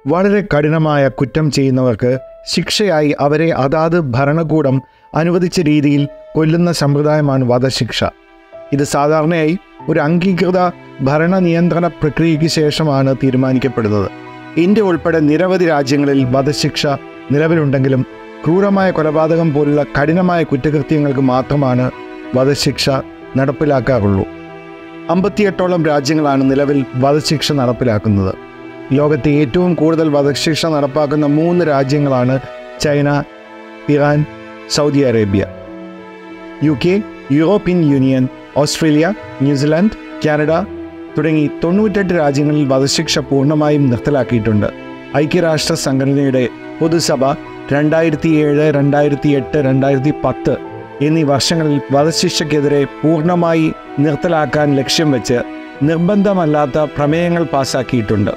വളരെ കഠിനമായ കുറ്റം ചെയ്യുന്നവർക്ക് ശിക്ഷയായി അവരെ അതാത് ഭരണകൂടം അനുവദിച്ച രീതിയിൽ കൊല്ലുന്ന സമ്പ്രദായമാണ് വധശിക്ഷ ഇത് സാധാരണയായി ഒരു അംഗീകൃത ഭരണ നിയന്ത്രണ പ്രക്രിയയ്ക്ക് ശേഷമാണ് തീരുമാനിക്കപ്പെടുന്നത് ഇന്ത്യ ഉൾപ്പെടെ നിരവധി രാജ്യങ്ങളിൽ വധശിക്ഷ നിലവിലുണ്ടെങ്കിലും ക്രൂരമായ കൊലപാതകം പോലുള്ള കഠിനമായ കുറ്റകൃത്യങ്ങൾക്ക് മാത്രമാണ് വധശിക്ഷ നടപ്പിലാക്കാറുള്ളൂ അമ്പത്തിയെട്ടോളം രാജ്യങ്ങളാണ് നിലവിൽ വധശിക്ഷ നടപ്പിലാക്കുന്നത് ലോകത്തെ ഏറ്റവും കൂടുതൽ വധശിക്ഷ നടപ്പാക്കുന്ന മൂന്ന് രാജ്യങ്ങളാണ് China Iran Saudi Arabia U K European Union Australia New Zealand Canada തുടങ്ങി തൊണ്ണൂറ്റെട്ട് രാജ്യങ്ങളിൽ വധശിക്ഷ പൂർണ്ണമായും നിർത്തലാക്കിയിട്ടുണ്ട് ഐക്യരാഷ്ട്ര സംഘടനയുടെ പൊതുസഭ രണ്ടായിരത്തി ഏഴ് രണ്ടായിരത്തി എട്ട് രണ്ടായിരത്തി പത്ത് എന്നീ വർഷങ്ങളിൽ വധശിക്ഷയ്ക്കെതിരെ പൂർണ്ണമായി നിർത്തലാക്കാൻ ലക്ഷ്യം വെച്ച് നിർബന്ധമല്ലാത്ത പ്രമേയങ്ങൾ പാസാക്കിയിട്ടുണ്ട്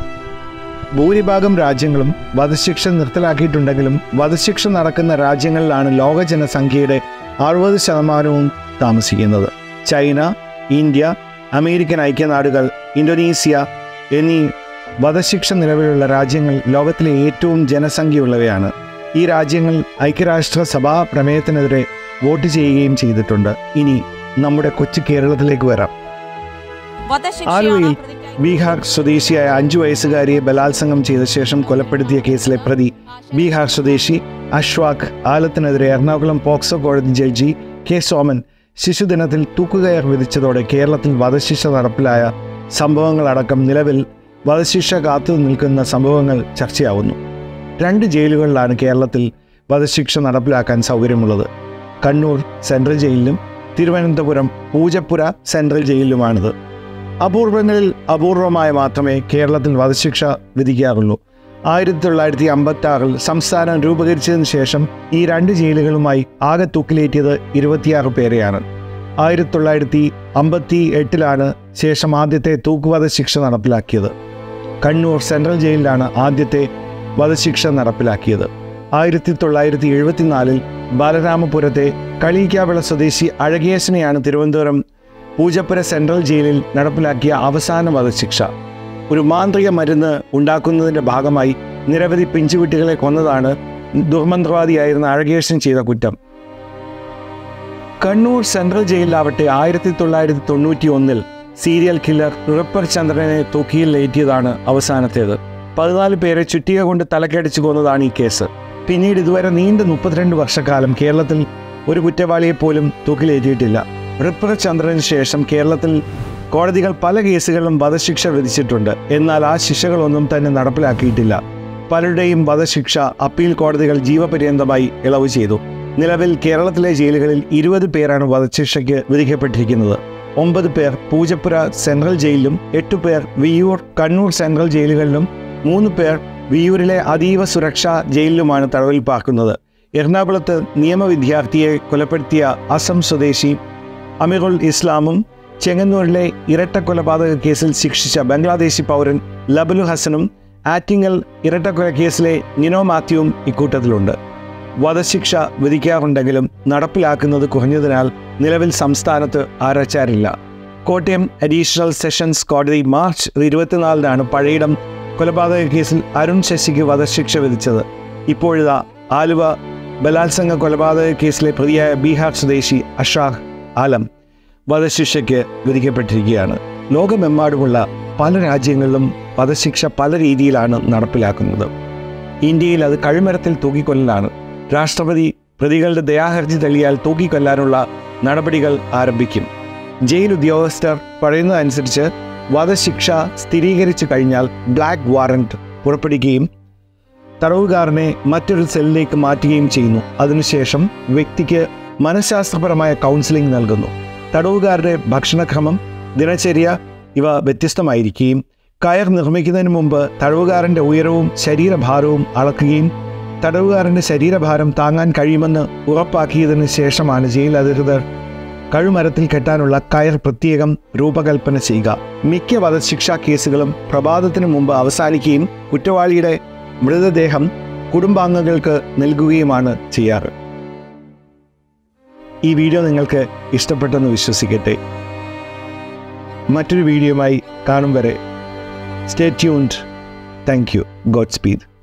ഭൂരിഭാഗം രാജ്യങ്ങളും വധശിക്ഷ നിർത്തലാക്കിയിട്ടുണ്ടെങ്കിലും വധശിക്ഷ നടക്കുന്ന രാജ്യങ്ങളിലാണ് ലോക ജനസംഖ്യയുടെ അറുപത് ശതമാനവും താമസിക്കുന്നത് ചൈന ഇന്ത്യ അമേരിക്കൻ ഐക്യനാടുകൾ ഇന്തോനേഷ്യ എന്നീ വധശിക്ഷ നിലവിലുള്ള രാജ്യങ്ങൾ ലോകത്തിലെ ഏറ്റവും ജനസംഖ്യയുള്ളവയാണ് ഈ രാജ്യങ്ങൾ ഐക്യരാഷ്ട്ര സഭാ പ്രമേയത്തിനെതിരെ വോട്ട് ചെയ്യുകയും ചെയ്തിട്ടുണ്ട് ഇനി നമ്മുടെ കൊച്ചു കേരളത്തിലേക്ക് വരാം ആലുവയിൽ ബീഹാർ സ്വദേശിയായ അഞ്ചു വയസ്സുകാരിയെ ബലാത്സംഗം ചെയ്ത ശേഷം കൊലപ്പെടുത്തിയ കേസിലെ പ്രതി ബീഹാർ സ്വദേശി അഷ്വാഖ് ആലത്തിനെതിരെ എറണാകുളം പോക്സോ കോടതി ജഡ്ജി കെ സോമൻ ശിശുദിനത്തിൽ തൂക്കുകയർ വിധിച്ചതോടെ കേരളത്തിൽ വധശിക്ഷ നടപ്പിലായ സംഭവങ്ങളടക്കം നിലവിൽ വധശിക്ഷ കാത്തു നിൽക്കുന്ന സംഭവങ്ങൾ ചർച്ചയാവുന്നു രണ്ട് ജയിലുകളിലാണ് കേരളത്തിൽ വധശിക്ഷ നടപ്പിലാക്കാൻ സൗകര്യമുള്ളത് കണ്ണൂർ സെൻട്രൽ ജയിലിലും തിരുവനന്തപുരം പൂജപ്പുര സെൻട്രൽ ജയിലിലുമാണിത് അപൂർവങ്ങളിൽ അപൂർവമായി മാത്രമേ കേരളത്തിൽ വധശിക്ഷ വിധിക്കാറുള്ളൂ ആയിരത്തി തൊള്ളായിരത്തി അമ്പത്തി ആറിൽ സംസ്ഥാനം രൂപീകരിച്ചതിന് ശേഷം ഈ രണ്ട് ജയിലുകളുമായി ആകെ തൂക്കിലേറ്റിയത് ഇരുപത്തിയാറ് പേരെയാണ് ആയിരത്തി തൊള്ളായിരത്തി അമ്പത്തി എട്ടിലാണ് ശേഷം ആദ്യത്തെ തൂക്കുവധ ശിക്ഷ നടപ്പിലാക്കിയത് കണ്ണൂർ സെൻട്രൽ ജയിലിലാണ് ആദ്യത്തെ വധശിക്ഷ നടപ്പിലാക്കിയത് ആയിരത്തി തൊള്ളായിരത്തി എഴുപത്തിനാലിൽ ബാലരാമപുരത്തെ കളീക്കാവിള സ്വദേശി അഴകേശനെയാണ് തിരുവനന്തപുരം പൂജപ്പുര സെൻട്രൽ ജയിലിൽ നടപ്പിലാക്കിയ അവസാന വധശിക്ഷ ഒരു മാന്ത്രിക മരുന്ന് ഉണ്ടാക്കുന്നതിൻ്റെ ഭാഗമായി നിരവധി പിഞ്ചുകുട്ടികളെ കൊന്നതാണ് ദുർമന്ത്രവാദിയായിരുന്ന അഴകേശൻ ചെയ്ത കുറ്റം കണ്ണൂർ സെൻട്രൽ ജയിലിലാവട്ടെ ആയിരത്തി തൊള്ളായിരത്തി തൊണ്ണൂറ്റി ഒന്നിൽ സീരിയൽ കില്ലർ റിപ്പർ ചന്ദ്രനെ തൂക്കിയിലേറ്റിയതാണ് അവസാനത്തേത് പതിനാല് പേരെ ചുറ്റിക കൊണ്ട് തലക്കടിച്ചു കൊന്നതാണ് ഈ കേസ് പിന്നീട് ഇതുവരെ നീണ്ട മുപ്പത്തിരണ്ട് വർഷക്കാലം കേരളത്തിൽ ഒരു കുറ്റവാളിയെ പോലും തൂക്കിലേറ്റിയിട്ടില്ല റിപ്പർ ചന്ദ്രന് ശേഷം കേരളത്തിൽ കോടതികൾ പല കേസുകളിലും വധശിക്ഷ വിധിച്ചിട്ടുണ്ട് എന്നാൽ ആ ശിക്ഷകളൊന്നും തന്നെ നടപ്പിലാക്കിയിട്ടില്ല പലരുടെയും വധശിക്ഷ അപ്പീൽ കോടതികൾ ജീവപര്യന്തമായി ഇളവ് ചെയ്തു നിലവിൽ കേരളത്തിലെ ജയിലുകളിൽ ഇരുപത് പേരാണ് വധശിക്ഷയ്ക്ക് വിധിക്കപ്പെട്ടിരിക്കുന്നത് ഒമ്പത് പേർ പൂജപ്പുര സെൻട്രൽ ജയിലിലും എട്ടു പേർ വിയൂർ കണ്ണൂർ സെൻട്രൽ ജയിലുകളിലും മൂന്ന് പേർ വിയൂരിലെ അതീവ സുരക്ഷാ ജയിലിലുമാണ് തടവിൽ പാർക്കുന്നത് എറണാകുളത്ത് നിയമ വിദ്യാർത്ഥിയെ കൊലപ്പെടുത്തിയ അസം സ്വദേശി അമിറുൽ ഇസ്ലാമും ചെങ്ങന്നൂരിലെ ഇരട്ട കൊലപാതക കേസിൽ ശിക്ഷിച്ച ബംഗ്ലാദേശി പൗരൻ ലബലു ഹസനും ആറ്റിങ്ങൽ ഇരട്ടക്കൊല കേസിലെ നിനോ മാത്യുവും ഇക്കൂട്ടത്തിലുണ്ട് വധശിക്ഷ വിധിക്കാറുണ്ടെങ്കിലും നടപ്പിലാക്കുന്നത് കുറഞ്ഞതിനാൽ നിലവിൽ സംസ്ഥാനത്ത് ആരച്ചാരില്ല കോട്ടയം അഡീഷണൽ സെഷൻസ് കോടതി മാർച്ച് ഇരുപത്തിനാലിനാണ് പഴയിടം കൊലപാതക കേസിൽ അരുൺ ശശിക്ക് വധശിക്ഷ വിധിച്ചത് ഇപ്പോഴിതാ ആലുവ ബലാത്സംഗ കൊലപാതക കേസിലെ പ്രതിയായ ബീഹാർ സ്വദേശി അഷാഖ് ആലം വധശിക്ഷയ്ക്ക് വിധിക്കപ്പെട്ടിരിക്കുകയാണ് ലോകമെമ്പാടുമുള്ള പല രാജ്യങ്ങളിലും വധശിക്ഷ പല രീതിയിലാണ് നടപ്പിലാക്കുന്നത് ഇന്ത്യയിൽ അത് കഴിമരത്തിൽ തൂക്കിക്കൊല്ലലാണ് രാഷ്ട്രപതി പ്രതികളുടെ ദയാഹർജി തള്ളിയാൽ തൂക്കിക്കൊല്ലാനുള്ള നടപടികൾ ആരംഭിക്കും ജയിൽ ഉദ്യോഗസ്ഥർ പറയുന്നതനുസരിച്ച് വധശിക്ഷ സ്ഥിരീകരിച്ചു കഴിഞ്ഞാൽ ബ്ലാക്ക് വാറന്റ് പുറപ്പെടുകയും തടവുകാരനെ മറ്റൊരു സെല്ലിലേക്ക് മാറ്റുകയും ചെയ്യുന്നു അതിനുശേഷം വ്യക്തിക്ക് മനഃശാസ്ത്രപരമായ കൗൺസിലിംഗ് നൽകുന്നു തടവുകാരുടെ ഭക്ഷണക്രമം ദിനചര്യ ഇവ വ്യത്യസ്തമായിരിക്കുകയും കയർ നിർമ്മിക്കുന്നതിന് മുമ്പ് തടവുകാരൻ്റെ ഉയരവും ശരീരഭാരവും അളക്കുകയും തടവുകാരൻ്റെ ശരീരഭാരം താങ്ങാൻ കഴിയുമെന്ന് ഉറപ്പാക്കിയതിനു ശേഷമാണ് ജയിൽ അധികൃതർ കഴുമരത്തിൽ കെട്ടാനുള്ള കയർ പ്രത്യേകം രൂപകൽപ്പന ചെയ്യുക മിക്ക വധശിക്ഷാ കേസുകളും പ്രഭാതത്തിനു മുമ്പ് അവസാനിക്കുകയും കുറ്റവാളിയുടെ മൃതദേഹം കുടുംബാംഗങ്ങൾക്ക് നൽകുകയുമാണ് ചെയ്യാറ് ഈ വീഡിയോ നിങ്ങൾക്ക് ഇഷ്ടപ്പെട്ടെന്ന് വിശ്വസിക്കട്ടെ മറ്റൊരു വീഡിയോയുമായി കാണും വരെ stay tuned thank you God speed